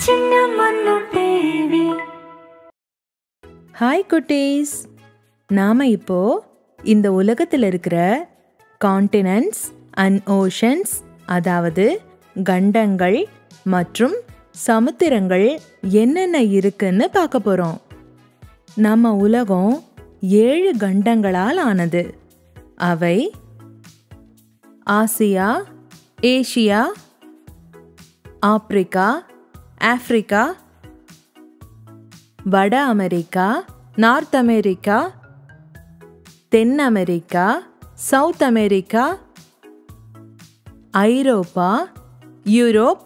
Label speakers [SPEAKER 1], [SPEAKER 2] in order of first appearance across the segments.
[SPEAKER 1] சின்ன மண்ணு TV
[SPEAKER 2] hi குட்டீஸ் நாம் இப்போ இந்த உலகத்தில் இருக்கிற காண்டினன்ட்ஸ் அண்ட் ஓஷன்ஸ் அதாவது கண்டங்கள் மற்றும் சமுத்திரங்கள் என்னென்ன இருக்குன்னு பார்க்க போகிறோம் நம்ம உலகம் ஏழு கண்டங்களால் ஆனது அவை ஆசியா ஏஷியா ஆப்பிரிக்கா ஆப்பிரிக்கா வட அமெரிக்கா நார்த் அமெரிக்கா தென் அமெரிக்கா சவுத் அமெரிக்கா ஐரோப்பா யூரோப்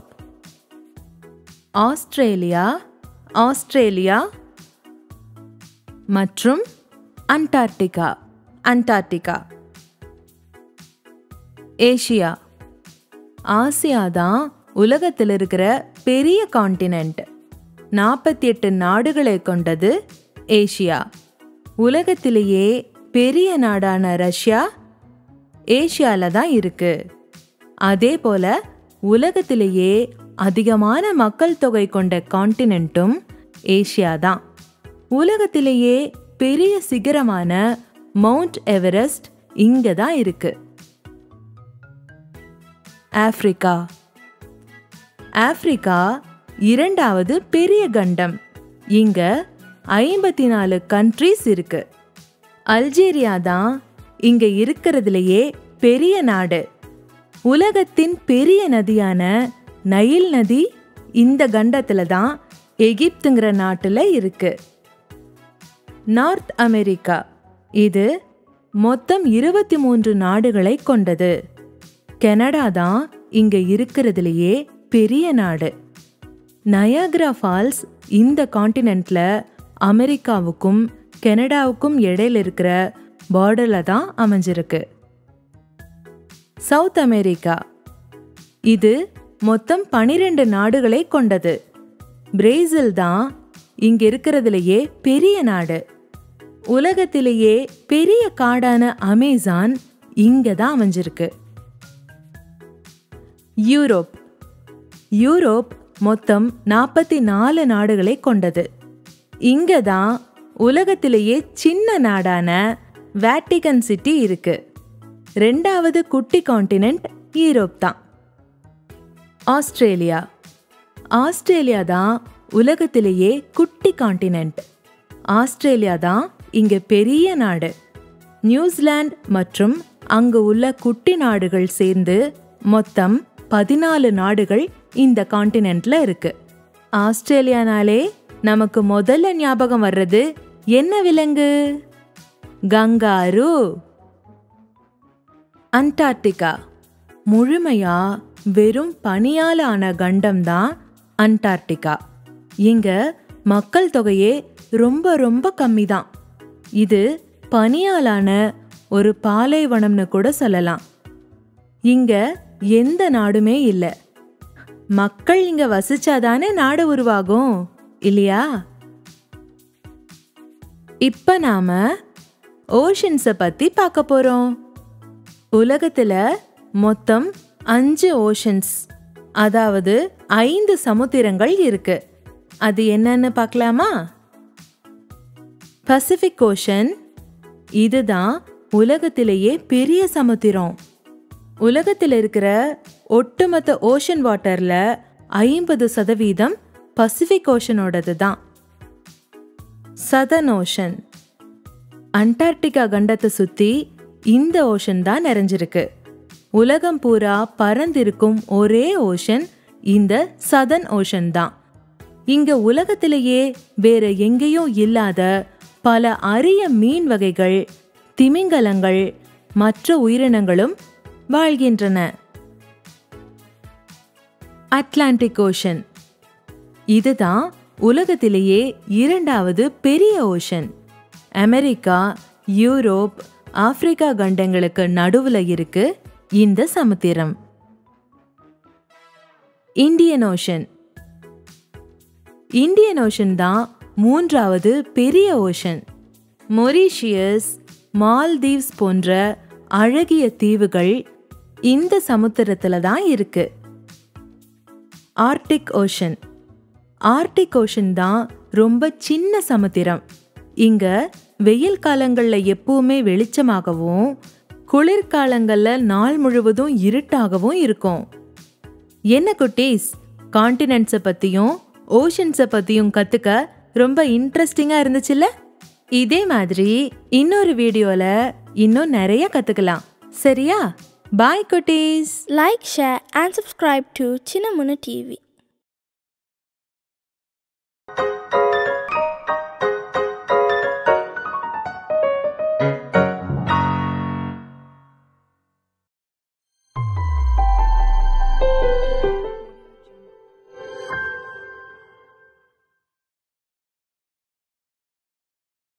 [SPEAKER 2] ஆஸ்திரேலியா ஆஸ்திரேலியா மற்றும் அண்டார்டிகா அண்டார்டிகா ஏஷியா ஆசியா தான் உலகத்தில் இருக்கிற பெரிய காண்டினென்ட் நாற்பத்தி எட்டு நாடுகளை கொண்டது ஏஷியா உலகத்திலேயே பெரிய நாடான ரஷ்யா ஏஷியால தான் இருக்கு அதே போல உலகத்திலேயே அதிகமான மக்கள் தொகை கொண்ட காண்டினென்ட்டும் ஏஷியா தான் உலகத்திலேயே பெரிய சிகரமான மவுண்ட் எவரெஸ்ட் இங்க தான் இருக்கு ஆப்பிரிக்கா ஆப்பிரிக்கா இரண்டாவது பெரிய கண்டம் இங்க ஐம்பத்தி நாலு கண்ட்ரீஸ் இருக்கு அல்ஜீரியா தான் இங்க இருக்கிறதுலையே பெரிய நாடு உலகத்தின் பெரிய நதியான நைல் நதி இந்த கண்டத்துல தான் எகிப்துங்கிற நாட்டுல இருக்கு நார்த் அமெரிக்கா இது மொத்தம் இருபத்தி மூன்று நாடுகளை கொண்டது கனடா தான் இங்க இருக்கிறதுலையே பெரிய நாடு நயாக்ரா ஃபால்ஸ் இந்த காண்டினென்ட்ல அமெரிக்காவுக்கும் கனடாவுக்கும் இடையில இருக்கிற பார்டர்ல தான் அமைஞ்சிருக்கு சவுத் அமெரிக்கா இது மொத்தம் பனிரெண்டு நாடுகளை கொண்டது பிரேசில் தான் இங்க இருக்கிறதுலையே பெரிய நாடு உலகத்திலேயே பெரிய காடான அமேசான் இங்க தான் அமைஞ்சிருக்கு யூரோப் யூரோப் மொத்தம் நாற்பத்தி நாலு நாடுகளை கொண்டது இங்க தான் உலகத்திலேயே சின்ன நாடான வேட்டிகன் சிட்டி இருக்கு ரெண்டாவது குட்டி காண்டினென்ட் யூரோப் தான் ஆஸ்திரேலியா ஆஸ்திரேலியா தான் உலகத்திலேயே குட்டி காண்டினென்ட் ஆஸ்திரேலியா தான் இங்க பெரிய நாடு நியூசிலாந்து மற்றும் அங்கு உள்ள குட்டி நாடுகள் சேர்ந்து மொத்தம் பதினாலு நாடுகள் இந்த காண்டினென்ட்ல இருக்கு ஆஸ்திரேலியானாலே நமக்கு முதல்ல ஞாபகம் வர்றது என்ன விலங்கு கங்காரு அண்டார்டிகா முழுமையா வெறும் பனியால ஆன கண்டம் தான் அண்டார்டிகா இங்க மக்கள் தொகையே ரொம்ப ரொம்ப கம்மி தான் இது பனியாலான ஒரு பாலைவனம்னு கூட சொல்லலாம் இங்க எந்த நாடுமே இல்லை மக்கள் இங்க வசிச்சாதானே நாடு உருவாகும் இல்லையா இப்ப நாம ஓஷன்ஸை பத்தி பார்க்க போறோம் உலகத்துல மொத்தம் அஞ்சு ஓஷன்ஸ் அதாவது ஐந்து சமுத்திரங்கள் இருக்கு அது என்னன்னு பார்க்கலாமா பசிபிக் ஓஷன் இதுதான் உலகத்திலேயே பெரிய சமுத்திரம் உலகத்தில் இருக்கிற ஒட்டுமொத்த ஓஷன் வாட்டர்ல ஐம்பது சதவீதம் பசிபிக் ஓஷனோடது தான் சதன் ஓஷன் அண்டார்டிகா கண்டத்தை சுத்தி இந்த ஓஷன் தான் நிறைஞ்சிருக்கு உலகம் பூரா பறந்திருக்கும் ஒரே ஓஷன் இந்த சதன் ஓஷன் தான் இங்க உலகத்திலேயே வேற எங்கேயும் இல்லாத பல அரிய மீன் வகைகள் திமிங்கலங்கள் மற்ற உயிரினங்களும் வாழ்கின்றன அட்லாண்டிக் ஓஷன் இதுதான் உலகத்திலேயே இரண்டாவது பெரிய ஓஷன் அமெரிக்கா யூரோப் ஆப்பிரிக்கா கண்டங்களுக்கு நடுவுல இருக்கு இந்த சமுத்திரம் இந்தியன் ஓஷன் இந்தியன் ஓஷன் தான் மூன்றாவது பெரிய ஓஷன் மொரீஷியஸ் மால்தீவ்ஸ் போன்ற அழகிய தீவுகள் இந்த சமுத்திரத்துல தான் இருக்கு ஆர்டிக் ஓஷன் ஆர்டிக் ஓஷன் தான் ரொம்ப சின்ன சமுத்திரம் இங்க வெயில் காலங்கள்ல எப்பவுமே வெளிச்சமாகவும் குளிர்காலங்கள்ல நாள் முழுவதும் இருட்டாகவும் இருக்கும் என்ன குட்டீஸ் காண்டினென்ட்ஸை பத்தியும் ஓஷன்ஸை பத்தியும் கத்துக்க ரொம்ப இன்ட்ரெஸ்டிங்கா இருந்துச்சுல்ல இதே மாதிரி இன்னொரு வீடியோல இன்னும் நிறைய கத்துக்கலாம் சரியா பாய் குட்டீஸ்
[SPEAKER 3] Like, share, and subscribe to Chinamuna TV.